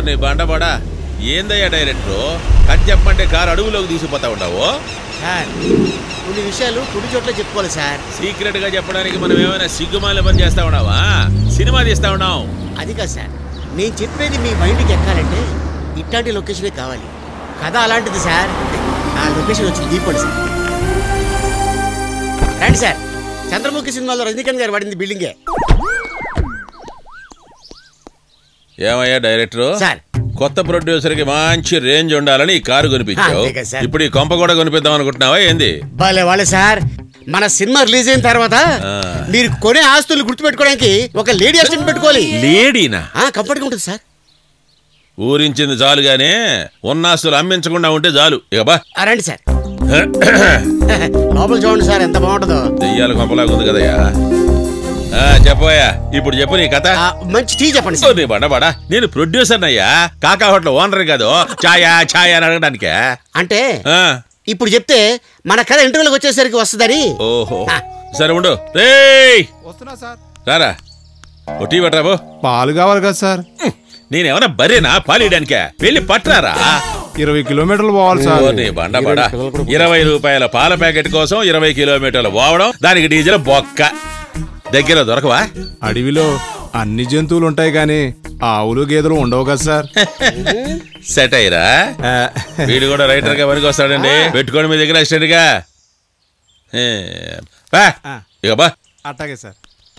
నీ బండబడా ఏందయ్యా డైరెక్టర్ కట్ చెప్పమంటే కారు అడుగులోకి తీసుకుపోతా ఉండవు సార్ కొన్ని విషయాలు కొన్ని చోట్ల చెప్పుకోవాలి సార్ సీక్రెట్ గా చెప్పడానికి మనం ఏమైనా సిగ్గుమాల పని చేస్తా ఉన్నావా సినిమా తీస్తా ఉన్నాం అది కాదు సార్ నేను చెప్పేది మీ మైండ్కి ఎక్కాలంటే ఇట్లాంటి లొకేషనే కావాలి కథ అలాంటిది సార్ ఆ లొకేషన్ వచ్చి దీపండి సార్ రండి సార్ చంద్రముఖి సినిమాలో రజనీకాంత్ గారు పడింది బిల్డింగే ఏమయ్యా డైరెక్టర్ సార్ కొత్త ప్రొడ్యూసర్ కి మంచి రేంజ్ ఉండాలని ఈ కారు కొనిపించావు అంతే కదా సార్. ఇప్పుడు ఈ కొంప కూడా కొనిపిద్దాం అనుకుంటున్నావా ఏంది భలే వాళ్ళే సార్ మన సినిమా రిలీజ్ అయిన తర్వాత ఆ. మీరు కొనే ఆస్తులు గుర్తుపెట్టుకోవడానికి ఒక లేడీ అసిస్టెంట్ పెట్టుకోవాలి లేడీనా ఆ, కంఫర్ట్గా ఉంటుంది సార్ ఊరించింది చాలు గానీ ఉన్నాస్తులు అమ్మించకుండా ఉంటే చాలు ఇక బా ఆ, రండి సార్ లోపల చూడండి సార్ ఎంత బాగుంటుందో దెయ్యాల కొంపలాగా ఉంది కదయ్యా ఆ, చెప్పోయా ఇప్పుడు చెప్పు నీ కథ ఆ, మంచి టీ చెప్పండి ఓ, సార్ నీ బండబాడా నేను ప్రొడ్యూసర్ అయ్యా కాకా హోటల్ ఓనర్ కాదు ఛాయా ఛాయా అని అడగడానికే అంటే ఆ, ఇప్పుడు చెప్తే మన కథ ఇంటర్వ్యూలకు వచ్చేసరికి వస్తుందని ఓహో ఆ. సరే ఉండు రేయ్ వస్తున్నా సార్ రారా ఓ టీ పట్టరాబో పాలు కావాలి కదా సార్ నేనేమన్నా బరేనా పాలియడానికే వెళ్ళి పట్టరారా ఇరవై కిలోమీటర్లు పోవాలి సార్ ఓ, నీ బండబాడా ఇరవై రూపాయల పాల ప్యాకెట్ కోసం ఇరవై కిలోమీటర్లు పోవడం దానికి డీజిల్ బొక్క దగ్గర దొరకవా అడవిలో అన్ని జంతువులు ఉంటాయి కానీ ఆవులు గేదెలు ఉండవు కదా సార్ సెట్ అయ్యరా ఆ, వీడు కూడా రైటర్ గా పనికి వస్తాడండి పెట్టుకోండి మీ దగ్గర అసిస్టెంట్ గా ఏ, బా. ఆ. ఇక బా అట్టాగే సార్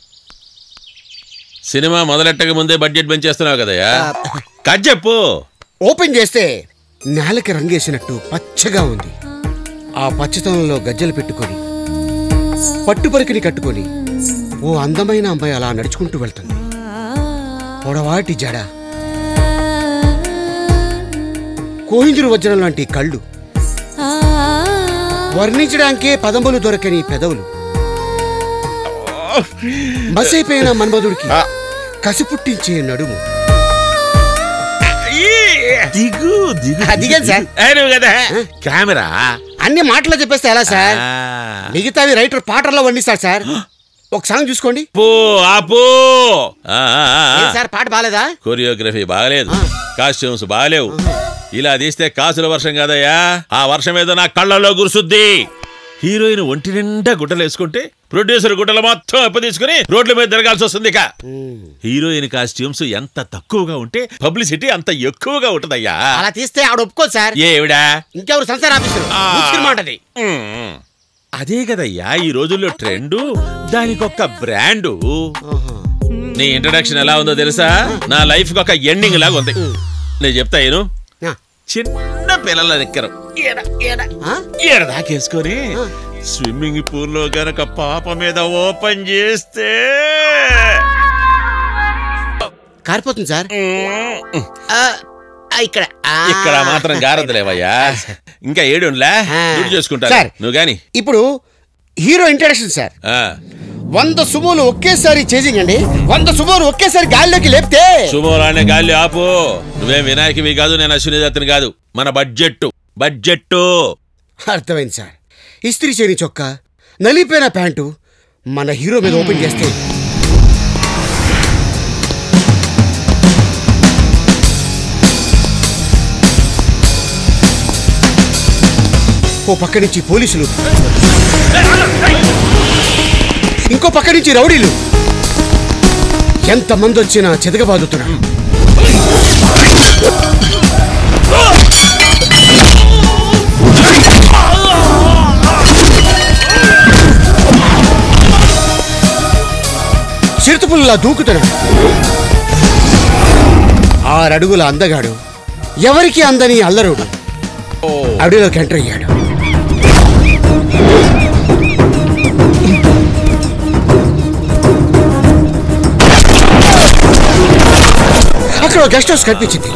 సినిమా మొదలెట్టక ముందే బడ్జెట్ పెంచేస్తున్నావు కదయ్యా కట్ చెప్పు ఓపెన్ చేస్తే నేలకి రంగేసినట్టు పచ్చగా ఉంది ఆ పచ్చతనంలో గజ్జలు పెట్టుకొని పట్టుపరికిని కట్టుకొని ఓ అందమైన అమ్మాయి అలా నడుచుకుంటూ వెళ్తుంది పొడవాటి జడ కోహింజురు వజ్రం లాంటి కళ్ళు వర్ణించడానికే పదములు దొరకని పెదవులు మసైపోయిన మన్మధుడికి కసి పుట్టించే నడుము దిగు దిగు అదిగేం సార్ ఏ, నువ్వు కదా కెమెరా అన్ని మాటలు చెప్పేస్తే ఎలా సార్ ఆ. మిగతావి రైటర్ పాటల్లో వండిస్తాడు సార్ ఒక సాంగ్ చూసుకోండి పో ఆపో ఆ, ఆ, ఆ, ఆ. ఏం సార్ పాట బాలేదా కొరియోగ్రఫీ బాగలేదు కాస్ట్యూమ్స్ బాగలేవు ఇలా తీస్తే కాసుల వర్షం కాదయ్యా ఆ వర్షం ఏదో నా కళ్ళలో గురుసుద్ది హీరోయిన్ ఒంటి నిండా గుడ్డలు వేసుకుంటే ప్రొడ్యూసర్ గుడ్డలు మొత్తం అప్పు తీసుకుని రోడ్ల మీద తిరగాల్సి వస్తుంది ఇక హీరోయిన్ కాస్ట్యూమ్స్ ఎంత తక్కువగా ఉంటే పబ్లిసిటీ అంత ఎక్కువగా ఉంటదయ్యా అలా తీస్తే ఆవిడ ఒప్పుకోదు సార్ ఏవిడా ఇంకెవరు సంసార ఆఫీసర్ ఆ. మాటది మ్మ్. అదే కదయ్యా ఈ రోజుల్లో ట్రెండ్ దానికొక్క బ్రాండు నీ ఇంట్రడక్షన్ ఎలా ఉందో తెలుసా నా లైఫ్ ఒక ఎండింగ్ లాగా ఉంది నేను చెప్తా ఏను చిన్న పిల్లల నిక్కరు ఈడ ఈడ ఈడ దాకేసుకొని స్విమ్మింగ్ పూల్ లో గనక పాప మీద ఓపెన్ చేస్తే కారిపోతుంది సార్ ఆ, ఆ, ఇక్కడ ఆ. ఇక్కడ మాత్రం గారదులేవయ్యా ఇంకా ఏడులా ఆ. గుర్తు చేసుకుంటా సార్. నువ్వు గాని ఇప్పుడు హీరో ఇంట్రడక్షన్ సార్ ఆ. వంద సుమోలు ఒకేసారి చేజింగ్ అండి వంద సుమోలు ఒకేసారి గాలిలోకి లేపితే సుమోలానే గాలి ఆపు నువ్వేం వినాయకువి కాదు నేను అశ్విని దత్తుని కాదు మన బడ్జెట్ బడ్జెట్ అర్థమైంది సార్ ఇస్త్రీ చేయని చొక్కా నలిపోయిన ప్యాంటు మన హీరో మీద ఓపెన్ చేస్తే ఓ పక్క నుంచి పోలీసులు ఇంకో పక్క నుంచి రౌడీలు ఎంతమంది వచ్చినా చెదగబాదుతున్నారు చిరుతపుల్లా దూకుతున్నాడు ఆరడుగుల అందగాడు ఎవరికి అందని అల్లరుడు అడవిలోకి ఎంటర్ అయ్యాడు అక్కడ ఒక గెస్ట్ హౌస్ కనిపించింది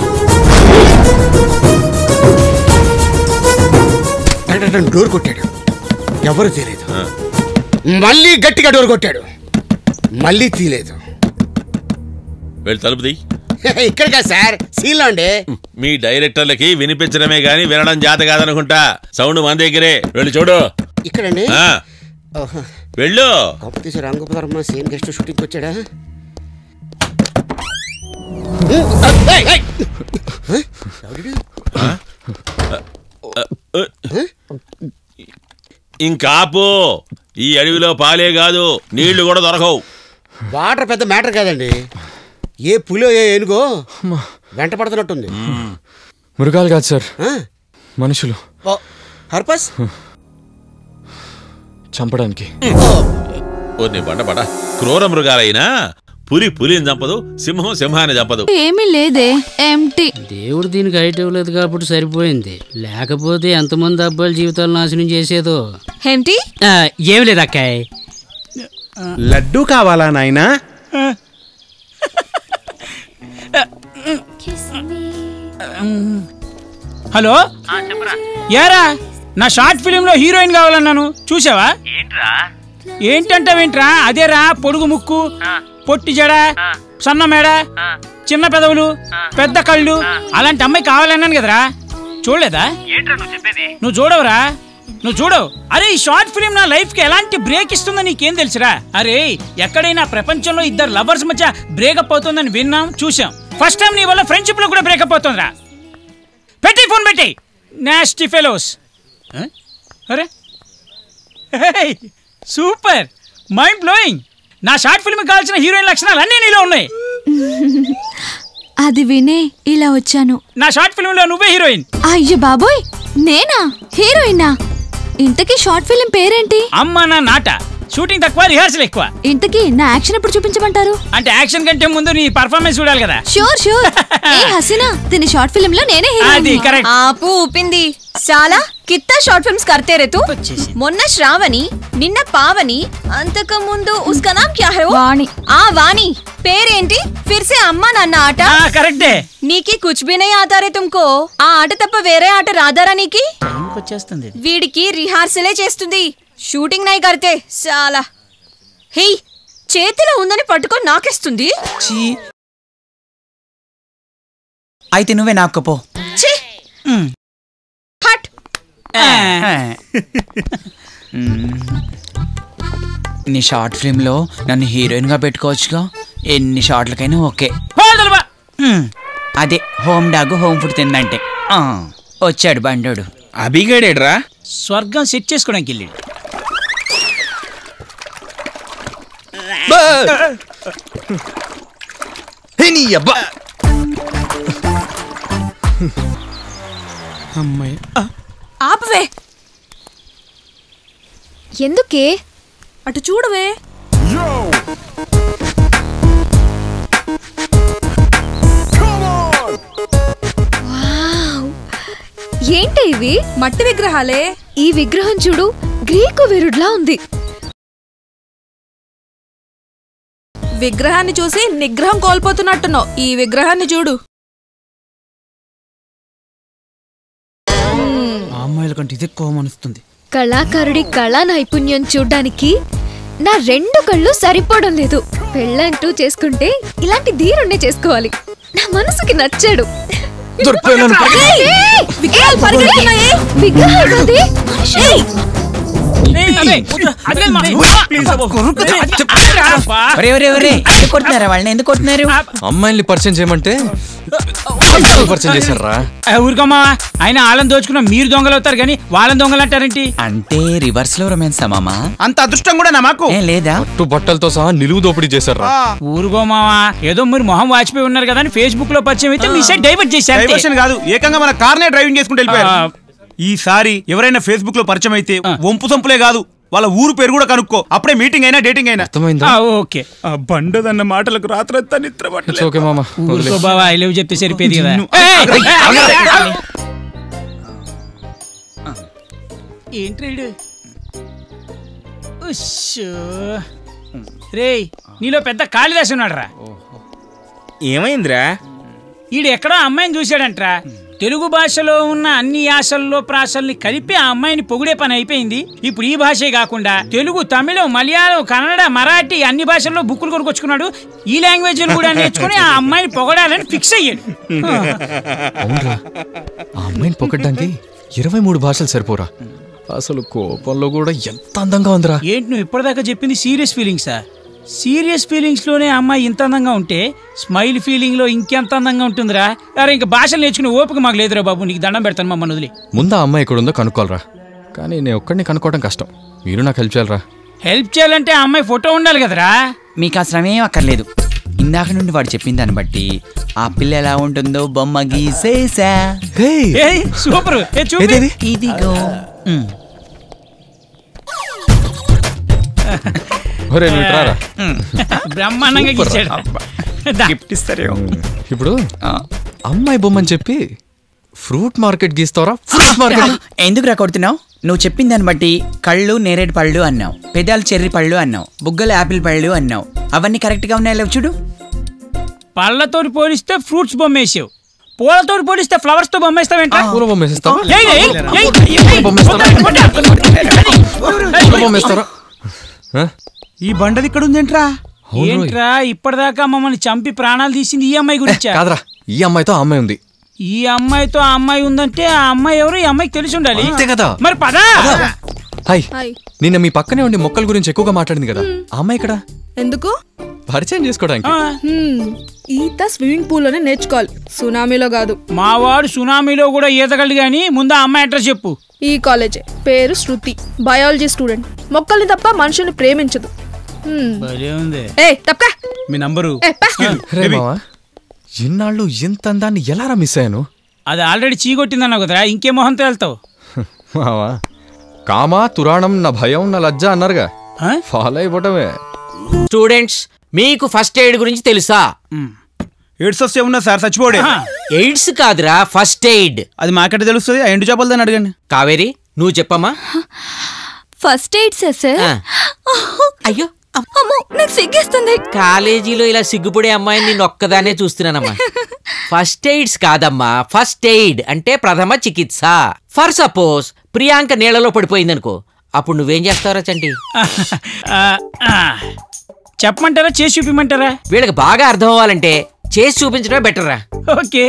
టంటటం డోర్ కొట్టాడు ఎవరు తీయలేదు మళ్ళీ గట్టిగా డోర్ కొట్టాడు మళ్ళీ తీయలేదు వెళ్ళి తలుపు తీ ఇక్కడ కాదు సార్ సీన్లో అండి మీ డైరెక్టర్లకి వినిపించడమే గాని వినడం జాత కాదనుకుంటా సౌండ్ మన దగ్గరే వెళ్ళి చూడు ఇక్కడండి ఆ, ఓహో. వెళ్ళు గొప్ప తీసి రంగోపధర్మ సేమ్ గెస్ట్ షూటింగ్కి వచ్చాడా ఏయ్, ఏయ్. ఇంకాపు ఈ అడవిలో పాలే కాదు నీళ్లు కూడా దొరకవు వాటర్ పెద్ద మ్యాటర్ కాదండి ఏ పులో ఏ ఏనుగో వెంట పడుతున్నట్టుంది మృగాలు కాదు సార్ ఆ? మనుషులు ఓ, పర్పస్ చంపడానికి ఓ నీ బండ బడ క్రూర మృగాలైనా పులి పులిని చంపదు సింహం సింహాన్ని చంపదు ఏమీ లేదే ఎంటీ దేవుడు దీనికి హైట్ ఇవ్వలేదు కాబట్టి సరిపోయింది లేకపోతే ఎంతమంది అబ్బాయిల జీవితాలు నాశనం చేసేదో ఏంటి ఆ, ఏం లేదు అక్కాయ్ లడ్డు కావాలా నాయనా హలో యారా నా షార్ట్ ఫిలిం లో హీరోయిన్ కావాలన్నాను చూసావా ఏంటంటావేంట్రా అదేరా పొడుగు ముక్కు పొట్టి జడ సన్న మేడ చిన్న పెదవులు పెద్ద కళ్ళు అలాంటి అమ్మాయి కావాలన్నాను కదరా చూడలేదా నువ్వు చూడవురా నువ్వు చూడవు అరే ఈ షార్ట్ ఫిలిం నా లైఫ్ కి ఎలాంటి బ్రేక్ ఇస్తుందో నీకేం తెలుసురా అరే ఎక్కడైనా ప్రపంచంలో ఇద్దరు లవర్స్ మధ్య బ్రేకప్ అవుతుందని విన్నాం చూసాం ఫస్ట్ టైం నీ వల్ల ఫ్రెండ్షిప్ లో కూడా బ్రేకప్ అవుతుందిరా పెట్టి ఫోన్ పెట్టి నాస్టీ ఫెలోస్ అరే హేయ్, సూపర్ మైండ్ బ్లోయింగ్ నా షార్ట్ ఫిల్మ్ కావాల్సిన హీరోయిన్ లక్షణాలు అన్నీ నీలో ఉన్నాయి అది వినే ఇలా వచ్చాను నా షార్ట్ ఫిల్మ్ లో నువ్వే హీరోయిన్ అయ్యో బాబోయ్ నేనా హీరోయినా ఇంతకీ షార్ట్ ఫిలిం పేరేంటి అమ్మ నా నాట షూటింగ్ తక్కువ రిహార్సల్ ఎక్కువ ఇంతకీ నా యాక్షన్ ఎప్పుడు చూపించమంటారు అంటే యాక్షన్ కంటే ముందు నీ పర్ఫార్మెన్స్ చూడాలి కదా షూర్ షూర్ ఏ హసీనా దీని షార్ట్ ఫిలిం లో నేనే అది హీరోయిన్ కరెక్ట్ ఆపు ఊపింది చాలా కిత్తా షార్ట్ ఫిల్మ్స్ करते रे तू మొన్న శ్రావణి నిన్న పావని అంతకు ముందు ఉస్కా నామ్ క్యా హై వాణి. ఆ వాణి పేరేంటి ఫిర్ సే అమ్మ నాన్న ఆట కరెక్టే నీకి కుచ్ భీ నహీ ఆతా రే తుమ్కో ఆ ఆట తప్ప వేరే ఆట రాదారా నీకి వచ్చేస్తుంది వీడికి రిహార్సలే చేస్తుంది షూటింగ్ నై కడితే చాలా హే చేతిలో ఉందని పట్టుకొని నాకేస్తుంది అయితే నువ్వే నాకపో ఛీ! హట్ నీ షార్ట్ ఫిల్మ్లో నన్ను హీరోయిన్గా పెట్టుకోవచ్చుగా ఎన్ని షార్ట్లకైనా ఓకే మ్మ్. అదే హోమ్ డాగ్ హోమ్ ఫుడ్ తిందంటే ఆ, వచ్చాడు బండోడు అభిగడేడ్రా స్వర్గం సెట్ చేసుకోవడానికి వెళ్ళాడు నీ అబ్బా అమ్మాయి ఆపవే ఎందుకే అటు చూడవే ఏంటి ఇవి మట్టి విగ్రహాలే ఈ విగ్రహం చూడు గ్రీకు వీరుడ్లా ఉంది విగ్రహాన్ని చూసి నిగ్రహం కోల్పోతున్నట్టున్నావు ఈ విగ్రహాన్ని చూడు అమ్మాయిల కంటే ఇది ఎక్కువ మనస్తుంది కళాకారుడి కళా నైపుణ్యం చూడ్డానికి నా రెండు కళ్ళు సరిపోవడం లేదు పెళ్ళంటూ చేసుకుంటే ఇలాంటి ధీరుణ్ణి చేసుకోవాలి నా మనసుకి నచ్చాడు ఏయ్! విగ్రహాలు పరిగెడుతున్నాయే విగ్రహాలు కాదే, మనిషి. ఒరే ఒరే ఒరే ఎందుకు కొడుతున్నారా వాళ్ళని ఎందుకు కొడుతున్నారు అమ్మాయిల్ని పరిచయం చేయమంటే పరిచయం చేశారా ఊరుకోమా ఆయన వాళ్ళని దోచుకున్న మీరు దొంగలు అవుతారు కానీ వాళ్ళని దొంగలు అంటారేంటి అంటే రివర్స్ లో రొమాన్స్ మామా అంత అదృష్టం కూడా నా మాకు ఏం లేదా పట్టు బట్టలతో సహా నిలువు దోపిడీ చేశారా ఊరుకోమావా ఏదో మీరు మొహం వాచిపోయి ఉన్నారు కదా అని ఫేస్బుక్ లో పరిచయం అయితే మీ సైడ్ డైవర్ట్ చేశారు అంతే. డైవర్షన్ కాదు ఏకంగా మన కార్నే డ్రైవింగ్ చేసుకుంటూ వెళ్ళిపోయారు ఆ. ఈసారి ఎవరైనా ఫేస్బుక్ లో పరిచయం అయితే వంపు సంపులే కాదు వాళ్ళ ఊరు పేరు కూడా కనుక్కో అప్పుడే మీటింగ్ అయినా డేటింగ్ అయినా అర్థమైందా ఆ, ఓకే ఆ బండదన్న మాటలకు రాత్రంతా నిద్ర It's okay, మామ ఊరుకో బావా ఐ లవ్ చెప్తే సరిపోయేది కదా నిన్ను- ఏయ్! ఏంట్రీడు రేయ్ నీలో పెద్ద కాళిదాసు ఉన్నాడురా ఏమైందిరా ఈడు ఎక్కడో అమ్మాయిని చూశాడంట్రా తెలుగు భాషలో ఉన్న అన్ని యాసల్లో ప్రాసల్ని కలిపి ఆ అమ్మాయిని పొగిడే పని అయిపోయింది ఇప్పుడు ఈ భాషే కాకుండా తెలుగు తమిళం మలయాళం కన్నడ మరాఠీ అన్ని భాషల్లో బుక్కులు కొనుక్కొచ్చుకున్నాడు ఈ లాంగ్వేజ్ కూడా నేర్చుకుని ఆ అమ్మాయిని పొగడాలని ఫిక్స్ అయ్యాడు అవునరా ఆ అమ్మాయిని పొగడ్డానికి ఇరవై మూడు భాషలు సరిపోరా అసలు కోపంలో కూడా ఎంత అందంగా ఉందిరా ఏంటి నువ్వు ఇప్పటిదాకా చెప్పింది సీరియస్ ఫీలింగ్సా సీరియస్ ఫీలింగ్స్ లోనే అమ్మాయి ఇంత అందంగా ఉంటే స్మైల్ ఫీలింగ్ లో ఇంకెంత అందంగా ఉంటుందిరా అరే ఇంకా భాషలు నేర్చుకునే ఓపిక మాకు లేదురా బాబు నీకు దండం పెడతాను మమ్మల్ని వదిలి ముందు ఆ అమ్మాయి ఎక్కడుందో కనుక్కోవాలరా కానీ నేను ఒక్కడిని కనుక్కోవడం కష్టం మీరు నాకు హెల్ప్ చేయాలరా హెల్ప్ చేయాలంటే ఆ అమ్మాయి ఫోటో ఉండాలి కదరా మీకు ఆ శ్రమ ఏం అక్కర్లేదు ఇందాక నుండి వాడు చెప్పిన దాన్ని బట్టి ఆ పిల్ల ఎలా ఉంటుందో బొమ్మ గీసేసా ఏయ్, సూపర్ ఏ చూపి ఏదేది? ఇదిగో ఉమ్. ఒరే నువ్వు ఇటు రారా బ్రహ్మాండంగా గీచాడు దా. ఇప్పుడు అమ్మాయి బొమ్మని చెప్పి ఫ్రూట్ మార్కెట్ గీస్తావరా ఫ్రూట్ మార్కెట్ ఎందుకు రా కొడుతున్నావు నువ్వు చెప్పిన దాన్ని బట్టి కళ్ళు నేరేడు పళ్ళు అన్నావు పెదాలు చెర్రి పళ్ళు అన్నావు బుగ్గలు యాపిల్ పళ్ళు అన్నావు అవన్నీ కరెక్ట్ గా ఉన్నాయి లేవు చూడు పళ్ళతోటి పోలిస్తే ఫ్రూట్స్ బొమ్మ వేసావు పూలతోటి పోలిస్తే ఫ్లవర్స్ తో బొమ్మ వేస్తావేంట పూల బొమ్మ వేసిస్తావా ఏయ్, ఏయ్, ఏయ్, ఏయ్, పూల బొమ్మ వేస్తావా పూల బొమ్మ వేస్తారా ఆ? ఈ బండది ఇక్కడ ఉందేంట్రా అవును రోయ్. ఏంట్రా ఇప్పటిదాకా మమ్మల్ని చంపి ప్రాణాలు తీసింది ఈ అమ్మాయి గురించా కాదురా ఈ అమ్మాయితో ఆ అమ్మాయి ఉంది ఈ అమ్మాయితో ఆ అమ్మాయి ఉందంటే ఆ అమ్మాయి ఎవరు ఈ అమ్మాయికి తెలిసి ఉండాలి అంతే కదా మరి పదా హాయ్ నిన్న మీ పక్కనే ఉండి మొక్కల గురించి ఎక్కువగా మాట్లాడింది కదా ఆ అమ్మాయి ఇక్కడ ఎందుకు పరిచయం చేసుకోవడానికి హ్మ్, ఈత స్విమ్మింగ్ పూల్ లోనే నేర్చుకోవాలి సునామీలో కాదు మా వాడు సునామీలో కూడా ఈతగలడు గాని ముందు ఆ అమ్మాయి అడ్రస్ చెప్పు ఈ కాలేజే పేరు శృతి బయాలజీ స్టూడెంట్ మొక్కల్ని తప్ప మనుషుల్ని ప్రేమించదు హ్మ్. భలే ఉంది ఏ తప్పక మీ నంబరు ఏ పా. రే మావా ఇన్నాళ్ళు ఇంత అందాన్ని ఎలారా మిస్ అయ్యాను అది ఆల్రెడీ చీగొట్టిందన్నావు కదరా ఇంకే మొహంతో వెళ్తావు మావా కామా తురాణం నా భయం నా లజ్జ అన్నారుగా ఆ? ఫాలో అయిపోవటమే స్టూడెంట్స్ మీకు ఫస్ట్ ఎయిడ్ గురించి తెలుసా ఎయిడ్స్ వస్తే ఉన్నా సార్ చచ్చిపోడే ఎయిడ్స్ కాదురా ఫస్ట్ ఎయిడ్ అది మాకెట తెలుస్తుంది ఆ ఎండు చేపలు దాన్ని అడగండి కావేరి నువ్వు చెప్పమ్మా ఫస్ట్ ఎయిడ్ సార్ ఆ. అయ్యో అమ్మో నాకు సిగ్గేస్తుంది కాలేజీలో ఇలా సిగ్గుపడే అమ్మాయిని నేను ఒక్కదానే చూస్తున్నానమ్మా ఫస్ట్ ఎయిడ్స్ కాదమ్మా ఫస్ట్ ఎయిడ్ అంటే ప్రథమ చికిత్స ఫర్ సపోజ్ ప్రియాంక నీళ్ళలో పడిపోయిందనుకో అప్పుడు నువ్వేం చేస్తావురా చంటి ఆ, ఆ. చెప్పమంటారా చేసి చూపిమంటారా వీళ్ళకి బాగా అర్థం అవ్వాలంటే చేసి చూపించడమే బెటర్ రా ఓకే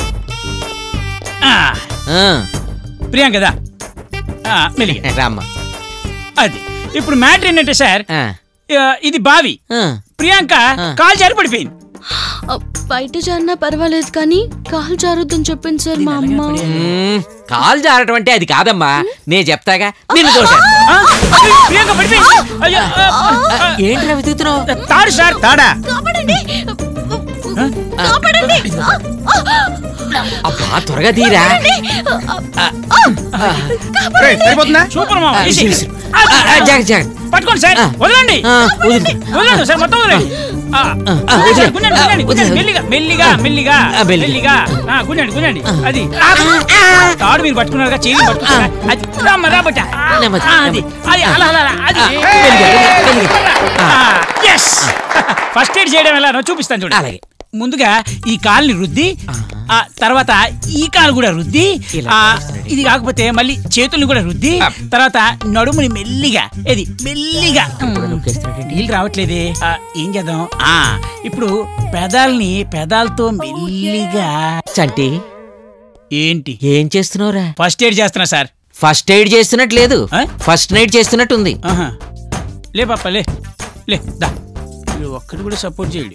ఆ, ఆ, ప్రియాంకదా ఆ, మెల్లిగా రామ్మా అది ఇప్పుడు మ్యాటర్ ఏంటంటే సార్ ఆ, ఆ, ఇది బావి ఆ. ప్రియాంక కాలు జారి పడిపోయింది బయట జారినా పర్వాలేదు కానీ కాలు జారుద్దని చెప్పింది సార్ మా అమ్మ మ్మ్, కాలు జారటం అంటే అది కాదమ్మా నేను చెప్తాగా నిన్ను దోశ ఆ, అయ్యో, ప్రియాంక పడిపోయింది అయ్యో, ఆ, ఆ, ఆ, ఏంటి వెతుకుతున్నావు తాడు సార్ తాడా కాపాడండి కాపాడండి అబ్బా త్వరగా తీరా రేయ్, సరిపోతుందా సూపర్ మామ ఆ, ఈజీ. ఈజీ. అది, ఆ, జాగ్రత్త, జాగ్రత్త. పట్టుకోండి సార్ ఆ. వదలండి ఆ, వదిలి. వదలండి సార్ మొత్తం వదలండి ఆ, ఆ, గుంజండి, వదిలే. గుంజండి, ఆ, గుంజండి, వదిలే. గుంజండి. మెల్లిగా మెల్లిగా మెల్లిగా ఆ, మెల్లిగా. మెల్లిగా ఆ, గుంజండి గుంజండి అది ఆ, తాడు మీరు పట్టుకున్నారుగా చేయి పట్టుకున్నారా అది రామ్మ రాబట్ట నెమ్మది, అది అది అలా అలా అలా, అది ఎస్ ఫస్ట్ ఎయిడ్ చేయడం ఎలా చూపిస్తాను చూడండి అలాగే. ముందుగా ఈ కాల్ని రుద్ది ఆ తర్వాత ఈ కాలు కూడా రుద్ది ఇలా ఆ, చేస్తున్నాడు. ఇది కాకపోతే మళ్ళీ చేతుల్ని కూడా రుద్ది తర్వాత నడుముని మెల్లిగా ఇది మెల్లిగా నీళ్ళు రావట్లేదే ఆ, ఏం చేద్దాం ఆ ఇప్పుడు పెదాల్ని పెదాలతో మెల్లిగా చంటి ఏంటి ఏం చేస్తున్నావురా ఫస్ట్ ఎయిడ్ చేస్తున్నా సార్ ఫస్ట్ ఎయిడ్ చేస్తున్నట్టు లేదు ఆ? ఫస్ట్ నైట్ చేస్తున్నట్టుంది ఆహా. లే పాప లే లే దా వీడు ఒక్కడు కూడా సపోర్ట్ చేయడు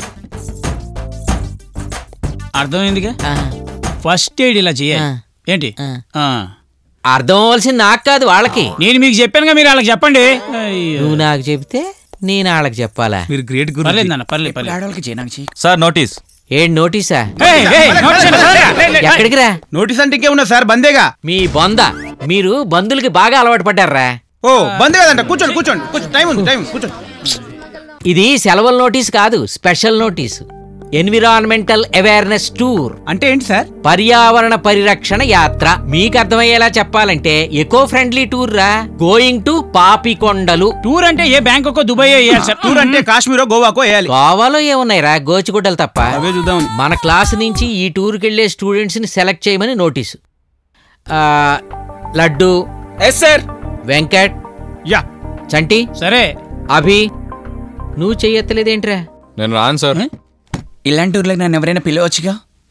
అర్థమైందిగా ఆ, ఫస్ట్ ఎయిడ్ ఇలా చేయాలి ఆ. ఏంటి ఆ. ఆ. అర్థం అవ్వాల్సింది నాకు కాదు వాళ్ళకి నేను మీకు చెప్పానుగా మీరు వాళ్ళకి చెప్పండి అయ్యో. నువ్వు నాకు చెప్తే నేను వాళ్ళకి చెప్పాలా మీరు గ్రేట్ గురు పర్లేదు నాన్న పర్లేదు పర్లేదు ఆడవాళ్ళకి చేయి నాకు చేయి సార్ నోటీస్ ఏం నోటీసా ఏయ్, ఏయ్, నోటీస్ ఏంటి? చదవరా? లే, లే, లే. ఎక్కడికి రా నోటీస్ అంటే ఇంకే ఉన్నా సార్ బందేగా మీ బొంద మీరు బంధులకి బాగా అలవాటు పడ్డారా ఓ బంద్ కదంట కూర్చోండి కూర్చోండి కూర్చోండి టైం ఉంది టైం ఉంది, కూర్చోండి ఇది సెలవుల నోటీస్ కాదు special notice environmental awareness tour అంటే ఏంటి సార్ పర్యావరణ పరిరక్షణ యాత్ర మీకు అర్థమయ్యేలా చెప్పాలంటే ఎకో ఫ్రెండ్లీ టూర్ రా గోయింగ్ టు పాపికొండలు టూర్ అంటే ఏ బ్యాంకాకో దుబాయ్ వేయాలి సార్ టూర్ అంటే కాశ్మీరో గోవాకో వేయాలి గోవాలో ఏమున్నాయిరా గోచిగుడ్డలు తప్ప అవే చూద్దామని మన క్లాస్ నుంచి ఈ టూర్కి వెళ్ళే స్టూడెంట్స్ ని సెలెక్ట్ చేయమని నోటీసు ఆ, Laddu yes sir Venkat yeah Chanti సరే అభి నువ్వు చెయ్యెత్తలేదేంట్రా నేను రాను సార్ ఇలాంటి ఊర్లకు నన్ను ఎవరైనా పిలవచ్చుగా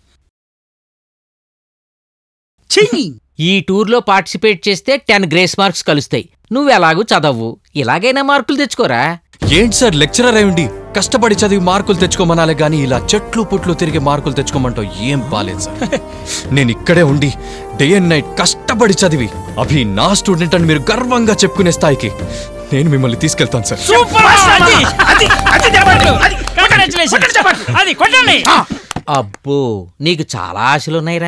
చెయ్యి ఈ టూర్లో పార్టిసిపేట్ చేస్తే టెన్ గ్రేస్ మార్క్స్ కలుస్తాయి నువ్వు ఎలాగూ చదవు ఇలాగైనా మార్కులు తెచ్చుకోరా ఏంటి సార్ లెక్చరర్ అయి ఉండి కష్టపడి చదివి మార్కులు తెచ్చుకోమనాలే గానీ ఇలా చెట్లు పుట్లు తిరిగి మార్కులు తెచ్చుకోమంటావు ఏం బాలేదు సార్ నేను ఇక్కడే ఉండి డే అండ్ నైట్ కష్టపడి చదివి అభి నా స్టూడెంట్ అని మీరు గర్వంగా చెప్పుకునే స్థాయికి నేను మిమ్మల్ని తీసుకెళ్తాను సార్ సూపర్ అది అది అది చెప్పండి అది కంగ్రాచులేషన్స్ అది కొట్టండి అబ్బో నీకు చాలా ఆశలున్నాయిరా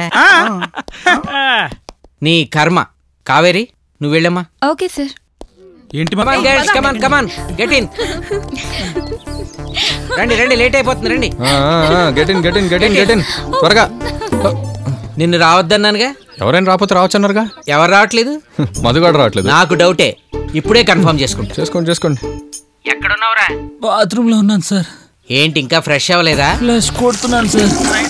నీ కర్మ కావేరి నువ్వు వెళ్ళమ్మా ఓకే సార్ ఏంటి కమాన్ కమాన్ గెట్ ఇన్ రండి రండి లేట్ అయిపోతుంది రండి get in get in get in get in త్వరగా నిన్ను రావద్దన్నానుగా ఎవరైనా రాకపోతే రావచ్చన్నారుగా ఎవరు రావట్లేదు మధుగాడు రావట్లేదు నాకు డౌటే ఇప్పుడే కన్ఫర్మ్ చేసుకుంటా చేసుకోండి చేసుకోండి ఎక్కడున్నావురా బాత్రూమ్ లో ఉన్నాను సార్ ఏంటి ఇంకా ఫ్రెష్ అవ్వలేదా ప్లస్ కొడుతున్నాను సార్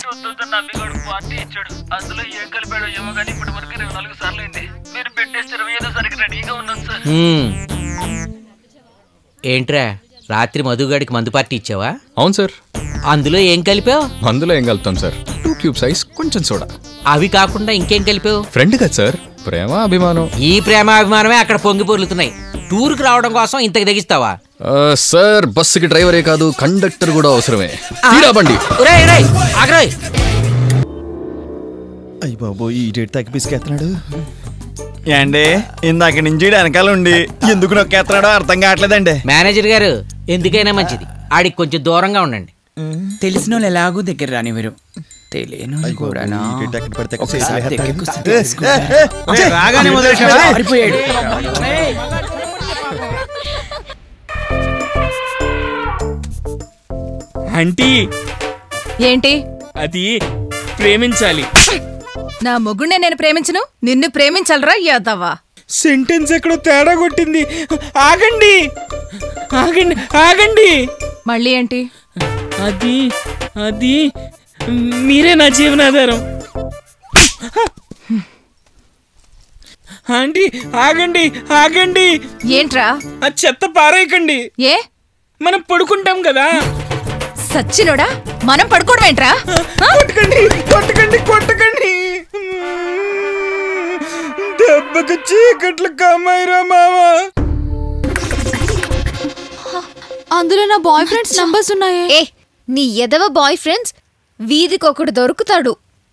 హ్మ్. ఏంట్రా రాత్రి మధుగాడికి మందు పార్టీ ఇచ్చావా అవును సార్ అందులో ఏం కలిపావు మందులో ఏం కలుపుతాం సార్ టూ క్యూబ్ సైజ్ కొంచెం సోడా అవి కాకుండా ఇంకేం కలిపావు ఫ్రెండ్ కదా సార్ ప్రేమ అభిమానం ఈ ప్రేమ అభిమానమే అక్కడ పొంగి పొర్లుతున్నాయి టూర్కి రావడం కోసం ఇంతకు తెగిస్తావా ఆ, సార్ బస్సుకి డ్రైవరే కాదు కండక్టర్ కూడా అవసరమే తీరా బండి ఒరేయ్, ఒరేయ్, ఆగ్రోయ్. అయ్యి బాబు ఈ డేట్ తగ్గి పిసికేస్తున్నాడు ఏండి ఇందాక నుంచి ఈడు వెనకాల ఉండి ఎందుకు నొక్కేస్తున్నాడో అర్థం కావట్లేదండి మేనేజర్ గారు ఎందుకైనా మంచిది ఆడికి కొంచెం దూరంగా ఉండండి తెలిసిన వాళ్ళు ఎలాగో దగ్గర రానివ్వరు తెలియను కూడానా ఒకసారి దగ్గరికి వస్తే తెలుసుకుంటా. రాగానే మొదలెట్టావా? పారిపోయాడు ఆంటీ ఏంటి అది ప్రేమించాలి నా మొగుడినే నేను ప్రేమించను నిన్ను ప్రేమించాలరా యాదవ్వా సెంటెన్స్ ఎక్కడో తేడా కొట్టింది ఆగండి ఆగండి ఆగండి మళ్ళీ ఏంటి అది అది మీరే నా జీవనాధారం ఆంటీ ఆగండి ఆగండి ఏంట్రా ఆ చెత్త పారేయకండి ఏ మనం పడుకుంటాం కదా సచ్చినోడా మనం పడుకోవడం ఏంట్రా కొట్టకండి కొట్టకండి కొట్టకండి దెబ్బకి చీకట్లు కమ్మాయిరా మావా అందులో నా బాయ్ ఫ్రెండ్స్ నంబర్స్ ఉన్నాయే ఏ నీ ఎదవ బాయ్ ఫ్రెండ్స్ వీధికి ఒకడు దొరుకుతాడు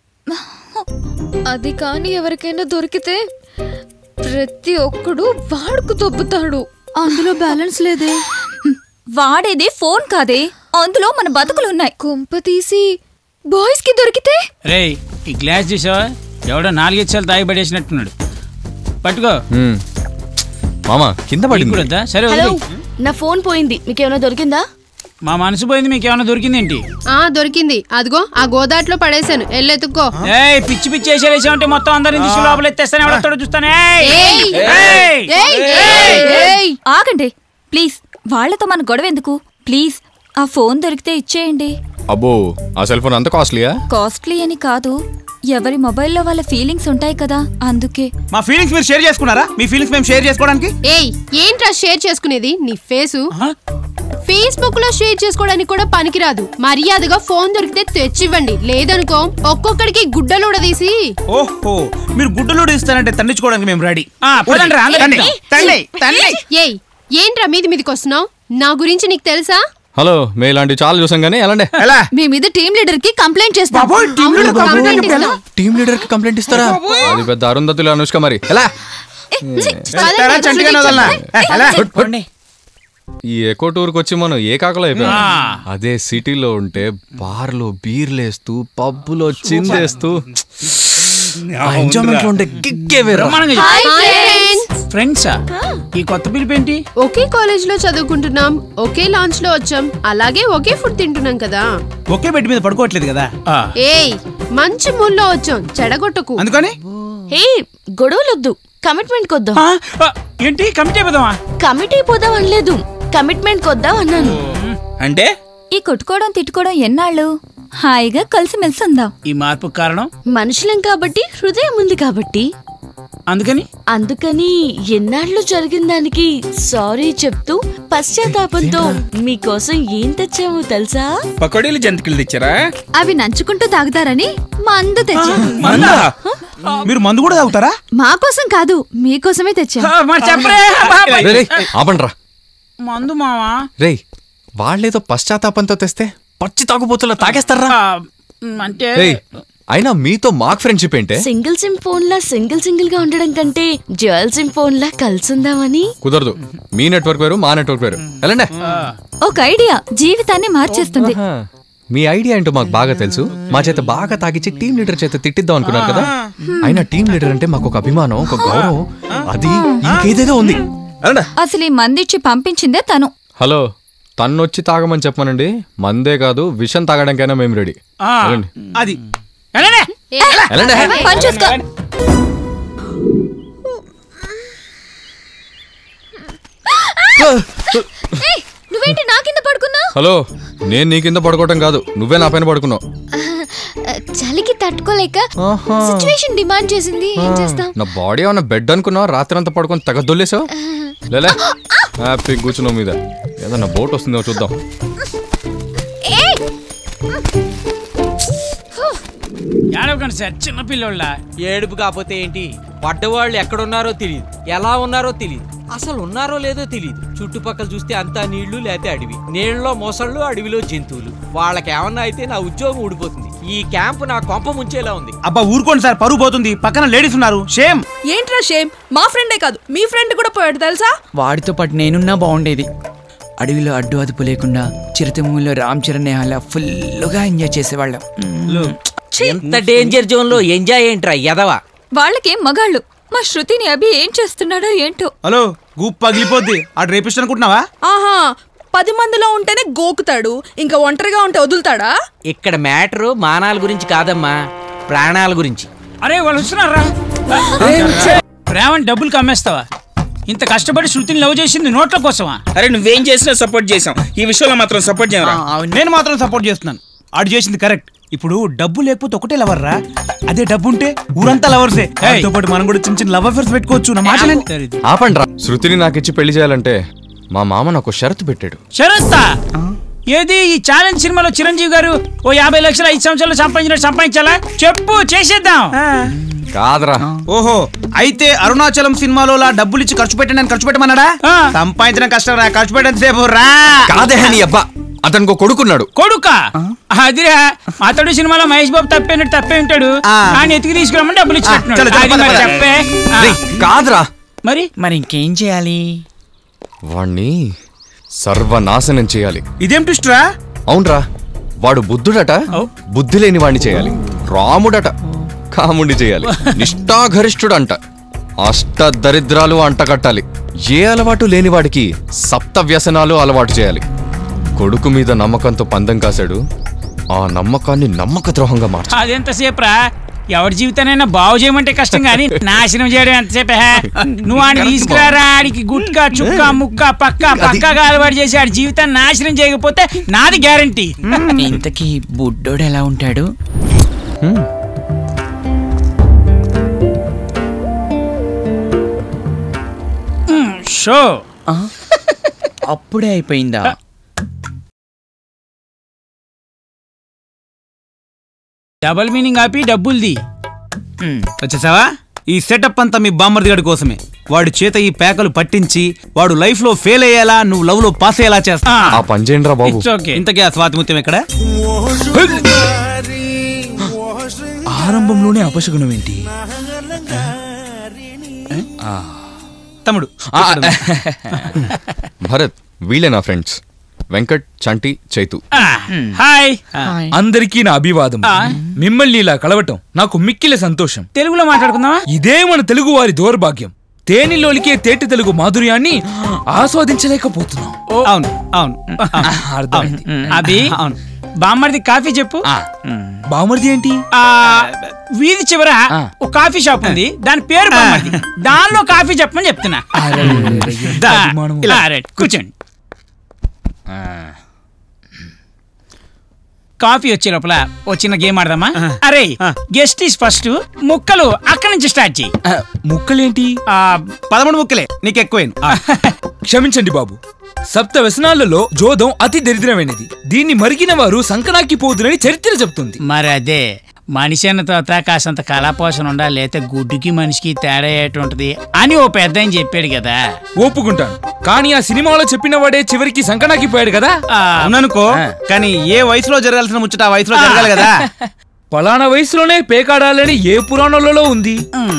అది కాని ఎవరికైనా దొరికితే ప్రతి ఒక్కడు వాడుకు దొబ్బుతాడు అందులో బ్యాలెన్స్ లేదే వాడేది ఫోన్ కాదే అందులో మన బతుకులున్నాయి కుంప తీసి బాయ్స్ కి దొరికితే రేయ్ ఈ గ్లాస్ చూసావా ఎవడో నాలుగెచ్చాలు తాగి పడేసినట్టున్నాడు పట్టుకో మ్మ్. మామ కింద పడింది నీకు కూడా వద్దా? సరే హలో వదిలేయ్. నా ఫోన్ పోయింది మీకేమైనా దొరికిందా మా మనసు పోయింది మీకు ఏమైనా దొరికిందేంటి ఆ దొరికింది అదిగో ఆ గోదాట్లో పడేశాను ఎల్లెత్తుకో ఏయ్ పిచ్చి పిచ్చి వేసేసామంటే మొత్తం అందరిని తీసుకు లోపల ఎత్తేస్తానే ఎవడొస్తాడో చూస్తానే ఏయ్! ఏయ్! ఏయ్! ఏయ్! ఏయ్! ఆగండి ప్లీజ్ వాళ్ళతో మన గొడవ ఎందుకు ప్లీజ్ ఆ ఫోన్ దొరికితే ఇచ్చేయండి అబ్బో ఆ సెల్ ఫోన్ అంత కాస్ట్లీయా కాస్ట్లీ అని కాదు ఎవరి మొబైల్లో వాళ్ళ ఫీలింగ్స్ ఉంటాయి కదా అందుకే మా ఫీలింగ్స్ మీరు షేర్ చేసుకున్నారా మీ ఫీలింగ్స్ మేము షేర్ చేసుకోవడానికి ఏయ్ ఏంట్రా షేర్ చేసుకునేది నీ ఫేసు ఫేస్బుక్ లో షేర్ చేసుకోవడానికి కూడా పనికిరాదు మర్యాదగా ఫోన్ దొరికితే తెచ్చివ్వండి లేదనుకో ఒక్కొక్కడికి గుడ్డలు ఉడదీసి ఓహో మీరు గుడ్డలు ఇస్తానంటే తండించుకోవడానికి మేము రెడీ పదండి రా, అందరూ. తండి, తండి, తండి. ఏయ్ ఏంట్రా మీది మీదికి వస్తున్నావు నా గురించి నీకు తెలుసా హలో మేము ఇలాంటివి చాలా చూసాం కానీ ఎలాంటి మీ మీద టీం లీడర్ కి కంప్లైంట్ చేస్తాం అవును, కంప్లైంట్ ఇస్తాం. టీమ్ లీడర్ కి కంప్లైంట్ ఇస్తారా అది పెద్ద అరుంధతులు అనుష్క మరి ఎలా తెరా, చంటిగానే వదలనా? ఏ, ఎలా? ఈ ఎకో టూర్ కి వచ్చి మనం ఏ కాకలో అయిపోయాం ఆ. అదే సిటీలో ఉంటే బార్లో బీర్లేస్తూ పబ్బులో చిందేస్తూ ఎంజాయ్మెంట్ లో ఉంటే కిక్కే వేరు బ్రహ్మాండంగా హాయ్ చెప్పు. ఫ్రెండ్స్ ఫ్రెండ్సా ఈ కొత్త పిలుపు ఏంటి ఒకే కాలేజ్ లో చదువుకుంటున్నాం ఒకే లాంచ్ లో వచ్చాం అలాగే ఒకే ఫుడ్ తింటున్నాం కదా ఒకే బెడ్ మీద పడుకోవట్లేదు కదా ఏయ్ మంచి మూల్లో వచ్చాం చెడగొట్టకు అందుకని హే గొడవలొద్దు కమిట్మెంట్ కొద్దాం ఏంటి కమిటీ అయిపోదామా కమిటీ పోదాం అనలేదు కమిట్మెంట్ కొద్దాం అన్నాను అంటే ఈ కొట్టుకోవడం తిట్టుకోవడం ఎన్నాళ్ళు హాయిగా కలిసిమెలిసి ఉందాం ఈ మార్పు కారణం మనుషులం కాబట్టి హృదయం ఉంది కాబట్టి అందుకని అందుకని ఎన్నాళ్ళు జరిగిన దానికి సారీ చెప్తూ పశ్చాత్తాపంతో మీకోసం ఏం తెచ్చామో తెలుసా పకోడీలు జంతికలు తెచ్చారా అవి నంచుకుంటూ తాగుతారని మందు తెచ్చా మందా మీరు మందు కూడా తాగుతారా మా కోసం కాదు మీకోసమే తెచ్చా మరి చెప్పరే రే, రే, ఆపండ్రా మందు మావా రేయ్ వాళ్ళేదో పశ్చాత్తాపంతో తెస్తే పచ్చి తాగుబోతుల్లో తాగేస్తారా అంటే రేయ్ అయినా మీతో మాకు ఫ్రెండ్షిప్ ఏంటే సింగిల్ సిమ్ ఫోన్ లా సింగిల్ సింగిల్ గా ఉండడం కంటే డ్యూయల్ సిమ్ ఫోన్ లా కలిసి ఉందామని కుదరదు మీ నెట్వర్క్ వేరు మా నెట్వర్క్ వేరు వెళ్ళండి ఒక ఐడియా జీవితాన్ని మార్చేస్తుంది ఆహా. మీ ఐడియా ఏంటో మాకు బాగా తెలుసు మా చేత బాగా తాగిచ్చి టీం లీడర్ చేత తిట్టిద్దాం అనుకున్నారు కదా అయినా టీం లీడర్ అంటే మాకు ఒక అభిమానం ఒక గౌరవం అది ఇంకేదేదో ఉంది వెళ్ళండి అసలు ఈ మందిచ్చి పంపించిందే తను హలో తన్నొచ్చి తాగమని చెప్పమనండి మందే కాదు విషం తాగడానికైనా మేము రెడీ ఆ, వెళ్ళండి అది వెళ్ళండి. వెళ్ళండి. పని చూసుకో ఏయ్, నువ్వేంటి నా కింద పడుకున్నా హలో నేను నీ కింద పడుకోవటం కాదు నువ్వే నా పైన పడుకున్నావు చలికి తట్టుకోలేక సిచ్యువేషన్ డిమాండ్ చేసింది ఏం చేస్తాం నా బాడీ ఏమన్నా బెడ్ అనుకున్నావు రాత్రి అంతా పడుకొని తెగ దొల్లేసావు లేలే హ్యాపీ కూర్చున్నావు మీద ఏదన్నా బోట్ వస్తుందో చూద్దాం ఏడవకండి సార్ చిన్న పిల్లోళ్ళ ఏడుపు కాకపోతే ఏంటి పడ్డవాళ్ళు ఎక్కడున్నారో తెలియదు ఎలా ఉన్నారో తెలియదు అసలు ఉన్నారో లేదో తెలియదు చుట్టుపక్కల చూస్తే అంతా నీళ్లు లేతే అడవి నీళ్ళలో మొసళ్ళు అడవిలో జంతువులు వాళ్ళకి ఏమన్నా అయితే నా ఉద్యోగం ఊడిపోతుంది ఈ క్యాంప్ నా కొంప ముంచేలా ఉంది అబ్బా ఊరుకోండి సార్ పరువు పోతుంది పక్కన లేడీస్ ఉన్నారు షేమ్ ఏంట్రా షేమ్ మా ఫ్రెండే కాదు మీ ఫ్రెండ్ కూడా పోయాడు తెలుసా వాడితో పాటు నేనున్నా బాగుండేది అడవిలో అడ్డు అదుపు లేకుండా చిరుతమూలో రామ్ చరణ్ నేహాల ఫుల్గా ఎంజాయ్ చేసేవాళ్ళం ఎంత డేంజర్ జోన్ లో ఎంజాయ్ ఏంట్రా ఎదవా వాళ్ళకేం మగాళ్ళు మా శృతిని అభి ఏం చేస్తున్నాడో ఏంటో హలో గూప్ పగిలిపోద్ది ఆడు రేపిస్ట్ అనుకుంటున్నావా ఆహా పది మందిలో ఉంటేనే గోకుతాడు ఇంకా ఒంటరిగా ఉంటే వదులుతాడా ఇక్కడ మ్యాటరు మానాల గురించి కాదమ్మా ప్రాణాల గురించి అరే వాళ్ళు వస్తున్నారా ప్రేమని డబ్బులు కమ్మేస్తావా ఇంత కష్టపడి శృతిని లవ్ చేసింది నోట్ల కోసమా అరే నువ్వేం చేసినా సపోర్ట్ చేసాం ఈ విషయంలో మాత్రం సపోర్ట్ చేయరా నేను మాత్రం సపోర్ట్ చేస్తున్నాను ఆడు చేసింది కరెక్ట్ ఇప్పుడు డబ్బు లేకపోతే ఒకటే లవర్ రా అదే డబ్బు ఉంటే ఊరంతా లవర్సే దాంతో పాటు మనం కూడా చిన్న చిన్న లవ్ అఫేర్స్ పెట్టుకోవచ్చు నా మాటలేండి ఆపండ్రా శృతిని నాకు ఇచ్చి పెళ్లి చేయాలంటే మా మామ నాకు షరతు పెట్టాడు షరత్తా ఏది ఈ ఛాలెంజ్ సినిమాలో చిరంజీవి గారు ఓ యాభై లక్షల ఐదు సంవత్సరాలు సంపాదించినట్టు సంపాదించాలా చెప్పు చేసేద్దాం కాదరా ఓహో అయితే అరుణాచలం సినిమాలో లా డబ్బులు ఇచ్చి ఖర్చు పెట్టండి అని ఖర్చు పెట్టమన్నాడా సంపాదించడం కష్టం రా ఖర్చు పెట్టడం సేపు రా కాదే నీ అబ్బా అతనికి కొడుకున్నాడు కొడుక అదిరా అతడు సినిమాలో మహేష్ బాబు తప్పేనట్టు తప్పే ఉంటాడు ఆయన ఎతికి తీసుకురమ్మని డబ్బులు ఇచ్చినట్టున్నాడు చలో, చలో, అది పద, మరి పద. చెప్పే ఆ. రేయ్, కాదురా మరి మరి ఇంకేం చేయాలి వాణ్ణి సర్వనాశనం చేయాలి ఇదేం ట్విస్ట్ రా అవునరా వాడు బుద్ధుడట బుద్ధి లేని వాణ్ణి చేయాలి రాముడట కాముండి చేయాలి నిష్ఠాగరిష్ఠుడంట అష్ట దరిద్రాలు అంటకట్టాలి ఏ అలవాటు లేని వాడికి సప్త వ్యసనాలు అలవాటు చేయాలి కొడుకు మీద నమ్మకంతో పందెం కాశాడు ఆ నమ్మకాన్ని నమ్మక ద్రోహంగా మార్చు అదెంతసేపు రా ఎవరి జీవితానైనా బాగు చేయమంటే కష్టం కానీ నాశనం చేయడం ఎంతసేపే నువ్వు ఆయన తీసుకురారా ఆడికి గుట్కా చుక్క ముక్క పక్క పక్కగా అలవాటు చేసి ఆడి జీవితాన్ని నాశనం చేయకపోతే నాది గ్యారంటీ ఇంతకీ బుడ్డోడు ఎలా ఉంటాడు షో అప్పుడే అయిపోయిందా డబల్ మీనింగ్ ఆపి డబ్బుల్ది వచ్చేసావా ఈ సెటప్ అంతా మీ బామ్మర్ది గడి కోసమే వాడి చేత ఈ పేకలు పట్టించి వాడు లైఫ్ లో ఫెయిల్ అయ్యేలా నువ్వు లవ్ లో పాస్ అయ్యేలా చేస్తా ఆ పని చేయండిరా బాబు ఇంతకీ ఆ స్వాతి ముత్యం ఎక్కడ ఆరంభంలోనే అపశకునం ఏంటి ఆ, తమ్ముడు భరత్ వీళ్ళే నా ఫ్రెండ్స్ వెంకట్ చంటి చైతు హాయ్ అందరికీ నా అభివాదం మిమ్మల్ని ఇలా కలవటం నాకు మిక్కిల సంతోషం తెలుగులో మాట్లాడుకుందామా ఇదే మన తెలుగు వారి దౌర్భాగ్యం తేనిలోలికే తేటి తెలుగు మాధుర్యాన్ని ఆస్వాదించలేకపోతున్నాం అవును అవును అర్థమైంది అభి బామ్మర్ది కాఫీ చెప్పు బామర్ది ఏంటి ఆ వీధి చివర ఒక కాఫీ షాప్ ఉంది దాని పేరు బామ్మర్ది దానిలో కాఫీ చెప్పమని చెప్తున్నా ఎంత అభిమానము. ఇలా రైట్ కూర్చోండి కాఫీ వచ్చే లోపల ఓ చిన్న గేమ్ ఆడదామా అరే గెస్ట్ ఈస్ ఫస్ట్ ముక్కలు అక్కడి నుంచి స్టార్ట్ చేయి ముక్కలేంటి పదమూడు ముక్కలే నీకు ఎక్కువైంది క్షమించండి బాబు సప్త వ్యసనాలలో జోదం అతి దరిద్రమైనది దీన్ని మరిగిన వారు సంకనాకి పోదురని చరిత్ర చెప్తుంది మరి అదే మనిషి అన్న తర్వాత కాసంత కళాపోషణ ఉండాలి లేకపోతే గుడ్డుకి మనిషికి తేడా ఏటుంటది అని ఓ పెద్ద ఆయన చెప్పాడు కదా ఒప్పుకుంటాను కానీ ఆ సినిమాలో చెప్పిన వాడే చివరికి సంకనాకి పోయాడు కదా అవుననుకో కానీ ఏ వయసులో జరగాల్సిన ముచ్చట ఆ వయసులో జరగాలి కదా పలానా వయసులోనే పేకాడాలని ఏ పురాణాలలో ఉంది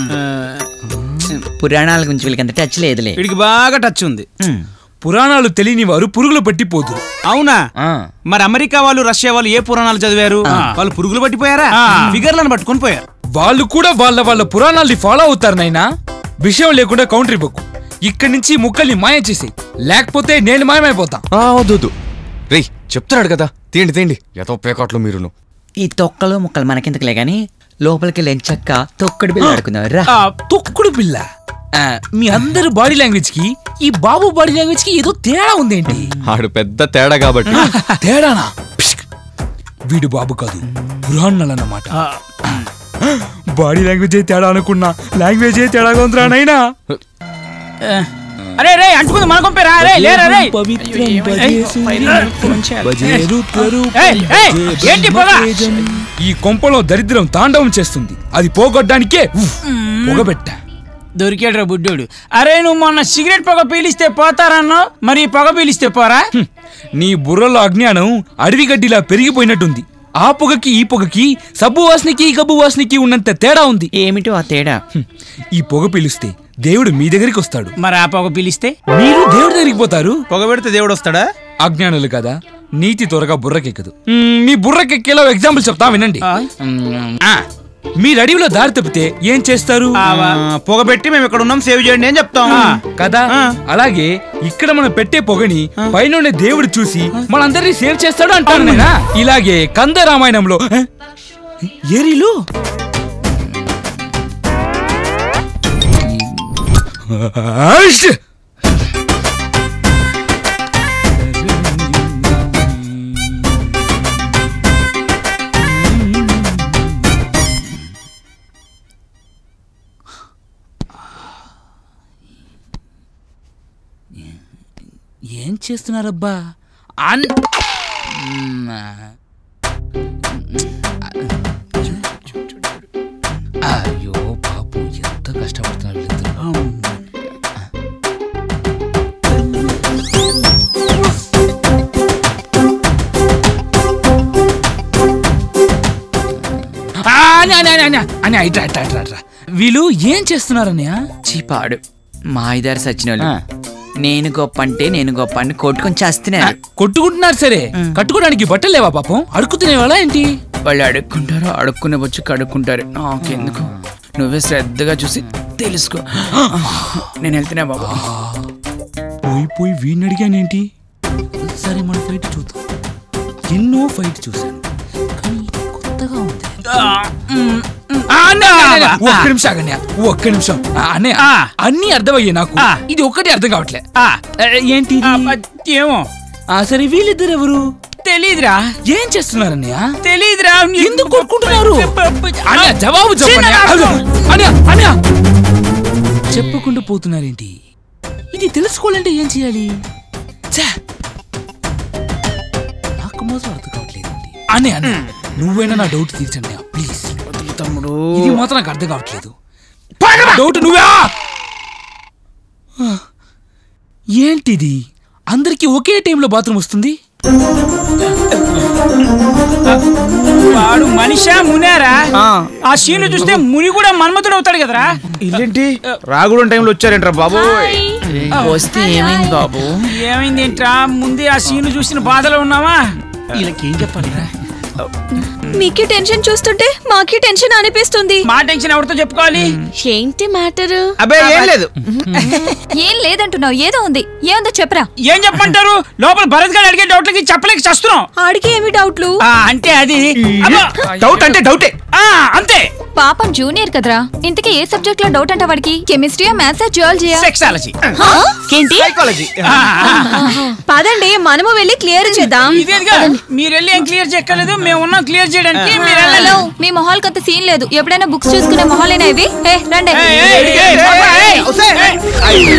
పురాణాల గురించి వీళ్ళకి అంత టచ్ లేదులే వీడికి బాగా టచ్ ఉంది పురాణాలు తెలియని వారు పురుగులు పట్టిపోదు అవునా మరి అమెరికా వాళ్ళు రష్యా వాళ్ళు ఏ పురాణాలు చదివారు వాళ్ళు పురుగులు పట్టిపోయారా ఫిగర్లను పట్టుకొని పోయారు వాళ్ళు కూడా వాళ్ళ వాళ్ళ పురాణాల్ని ఫాలో అవుతారు నాయనా విషయం లేకుండా కౌంటర్ ఇవ్వకు ఇక్కడి నుంచి ముక్కల్ని మాయం చేసి లేకపోతే నేను మాయమైపోతా వద్దు రే చెప్తున్నాడు కదా తేండి తేండి ఎంతో పేకాట్లు మీరును ఈ తొక్కలు ముక్కలు మనకెందుకులే గాని లోపలికి లెంచక్క తొక్కడి బిల్లు ఆడుకుందాం రా ఆ, తొక్కుడు పిల్ల ఆ, మీ అందరి బాడీ లాంగ్వేజ్ కి ఈ బాబు బాడీ లాంగ్వేజ్ కి ఏదో తేడా ఉందేంటి ఆడు పెద్ద తేడా కాబట్టి తేడానా పిష్క్. వీడు బాబు కాదు పురాణాలన్నమాట బాడీ లాంగ్వేజ్ తేడా అనుకున్నా లాంగ్వేజ్ తేడాగా ఉందిరా నైనా అరే రే అంటుకుంది మన కొంపేరా రే లేరా రే ఏయ్, ఏయ్, ఏంటి పొగ ఈ కొంపలో దరిద్రం తాండవం చేస్తుంది అది పోగొట్టడానికే ఉఫ్, పొగబెట్టా దొరికాడు రా బుడ్డోడు అరే నువ్వు మొన్న సిగరెట్ పొగ పీలిస్తే పోతారన్నావు మరి ఈ పొగ పీలిస్తే పోరా హ్మ్. నీ బుర్రలో అజ్ఞానం అడవి గడ్డిలా పెరిగిపోయినట్టుంది ఆ పొగకి ఈ పొగకి సబ్బు వాసనకి గబ్బు వాసనకి ఉన్నంత తేడా ఉంది ఏమిటో ఆ తేడా ఈ పొగ పీలిస్తే దేవుడు మీ దగ్గరికి వస్తాడు మరి ఆ పొగ పీలిస్తే మీరు దేవుడి దగ్గరికి పోతారు పొగ పెడితే దేవుడు వస్తాడా అజ్ఞానులు కదా నీతి త్వరగా బుర్రకెక్కదు మ్మ్, మీ బుర్రకెక్కేలా ఎగ్జాంపుల్ చెప్తా వినండి మ్మ్, ఆ, మీరు అడవిలో దారి తప్పితే ఏం చేస్తారు పొగ పెట్టి మేము ఇక్కడ ఉన్నాం సేవ్ చేయండి అని చెప్తాం కదా అలాగే ఇక్కడ మనం పెట్టే పొగని పైన దేవుడు చూసి మనందరినీ సేవ్ చేస్తాడు అంటాను నేనా ఇలాగే కంద రామాయణంలో ఆ, ఏరీలు ఆష్! ఏం చేస్తున్నారబ్బా అన్ మ్మ్. అయ్యో పాపం ఎంత కష్టపడుతున్నారు వీళ్ళిద్దరు ఆ, అన్య, అన్య, అన్య, అన్య, అన్య, ఇట్రా, ఇట్రా, ఇట్రా, ఇట్రా. వీళ్ళు ఏం చేస్తున్నారన్నయ్య చీపాడు మా ఇదారు సచ్చినోళ్ళు నేను గొప్ప అంటే నేను గొప్ప అని కొట్టుకొని చేస్తున్నారు కొట్టుకుంటున్నారు సరే కట్టుకోవడానికి బట్టలు లేవా పాపం అడుగు తినేవాళ్ళ ఏంటి వాళ్ళు అడుక్కుంటారు అడుక్కునే వచ్చి కడుక్కుంటారు నాకెందుకు నువ్వే శ్రద్ధగా చూసి తెలుసుకో నేను వెళ్తున్నా బాబు పోయి పోయి వీడిని అడిగానేంటి సరే మన ఫైట్ చూద్దాం ఎన్నో ఫైట్ చూశాను కానీ ఇది కొత్తగా ఉంది ఆ, అన్నయ్య, అన్నయ్య, అన్నయ్య, ఒక్క నిమిషం ఆగన్నయ్య, ఒక్క నిమిషం ఆ, అన్నయ్య అన్ని అర్థమయ్యాయి నాకు ఇది ఒక్కటి అర్థం కావట్లే ఆ, ఏంటి ఇది? ఏమో ఆ సరే వీళ్ళిద్దరు ఎవరు తెలీదురా ఏం చేస్తున్నారన్నయ్య తెలీదురా ఎందుకు కొట్టుకుంటున్నారు అన్నయ్య జవాబు చెప్పన్నయ్య అదిగో, అన్నయ్య అన్నయ్య చెప్పకుండా పోతున్నారేంటి ఇది తెలుసుకోవాలంటే ఏం చేయాలి ఛే! నాకు మాత్రం అర్థం కావట్లేదు అన్నయ్య అన్నయ్య నువ్వైనా నా డౌట్ తీర్చండి ప్లీజ్ తమ్ముడు ఇది మాత్రం నాకు అర్థం కావట్లేదు డౌట్ నువ్వా ఏంటిది అందరికి ఒకే టైంలో బాత్రూమ్ వస్తుంది వాడు మనిషా మునేరా ఆ సీన్ చూస్తే ముని కూడా మన్మతుడు అవుతాడు కదరా ఇల్లేంటి రాగుడం టైంలో వచ్చారేంట్రా బాబు వస్తే ఏమైంది బాబు ఏమైంది ఏంట్రా ముందే ఆ సీన్ చూసిన బాధలో ఉన్నావా వీళ్ళకి ఏం చెప్పాలిరా మీకే టెన్షన్ చూస్తుంటే మాకే టెన్షన్ అనిపిస్తుంది మా టెన్షన్ ఎవరితో చెప్పుకోవాలి ఏంటి మ్యాటర్ అబ్బే ఏం లేదు ఏం లేదంటున్నావు ఏదో ఉంది ఏముందో చెప్పరా ఏం చెప్పమంటారు లోపల భరత్ గారు అడిగే డౌట్లకి చెప్పలేక చస్తున్నాం ఆడికి ఏమి డౌట్లు ఆ, అంటే అది డౌట్ అంటే డౌటే అంతే పాపం జూనియర్ కదరా ఇంతకీ ఏ సబ్జెక్ట్ లో డౌట్ అంట వాడికి కెమిస్ట్రీయా మ్యాథ్సా జియాలజీయా సెక్సాలజీ ఏంటి సైకాలజీ పదండి మనము వెళ్ళి క్లియర్ చేద్దాం ఇదేదిగా మీరు వెళ్ళి ఏం క్లియర్ చేయక్కర్లేదు మేము ఉన్నాం క్లియర్ చేయడానికి మీరు హలో వెళ్ళాలి మీ మొహాలకు అంత సీన్ లేదు ఎప్పుడైనా బుక్స్ చూసుకునే మొహాలేనా ఇవి ఏ రండి ఏయ్, ఏయ్, ఏయ్, ఏయ్, ఏయ్, ఏయ్.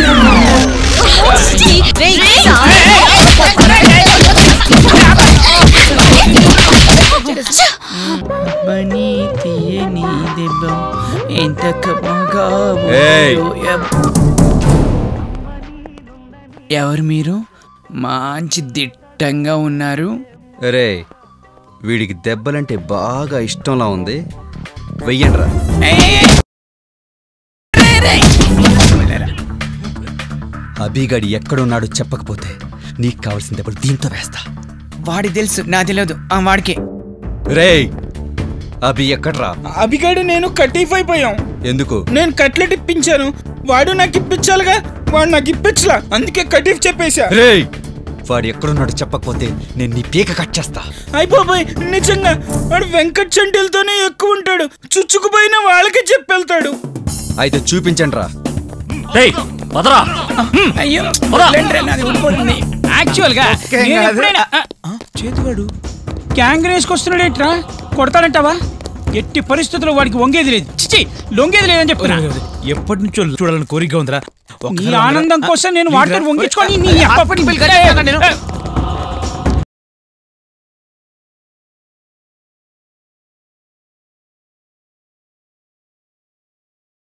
బనీతి కాబోయో ఎప్- ఎవరు మీరు మంచి దిట్టంగా ఉన్నారు రే వీడికి దెబ్బలంటే బాగా ఇష్టంలా ఉంది వెయ్యండ్రా అభిగడి ఎక్కడున్నాడో చెప్పకపోతే నీకు కావాల్సిన దెబ్బలు దీంతో వేస్తా వాడికి తెలుసు నా తెలియదు ఆ వాడికి రే అభి ఎక్కడ్రా అభిగాడు నేను కటీఫ్ అయిపోయాం ఎందుకు నేను కట్లెట్ ఇప్పించాను వాడు నాకు ఇప్పించాలిగా వాడు నాకు ఇప్పించలా అందుకే కటీఫ్ చెప్పేశా రే వాడు ఎక్కడున్నాడో చెప్పకపోతే నేను నీ పీక కట్ చేస్తా అయిపోయి నిజంగా వాడు వెంకట్ చంటిలతోనే ఎక్కువ ఉంటాడు చుచ్చుకుపోయిన వాళ్ళకే చెప్పెళ్తాడు అయితే చూపించండి రా అయ్యో యాక్చువల్ గా ఒక్కేం నేను కాదు. ఎప్పుడైనా ఆ, ఆ, చేతివాడు గ్యాంగ్ వేసుకొస్తున్నాడు ఏంట్రా కొడతాడంటావా ఎట్టి పరిస్థితుల్లో వాడికి వంగేది లేదు చిచి లొంగేది లేదని చెప్తున్నా ఎప్పటి నుంచో చూడాలని కోరిక ఉందిరా నీ ఆనందం కోసం నేను వాటర్ వంగించుకొని నీ అప్పటి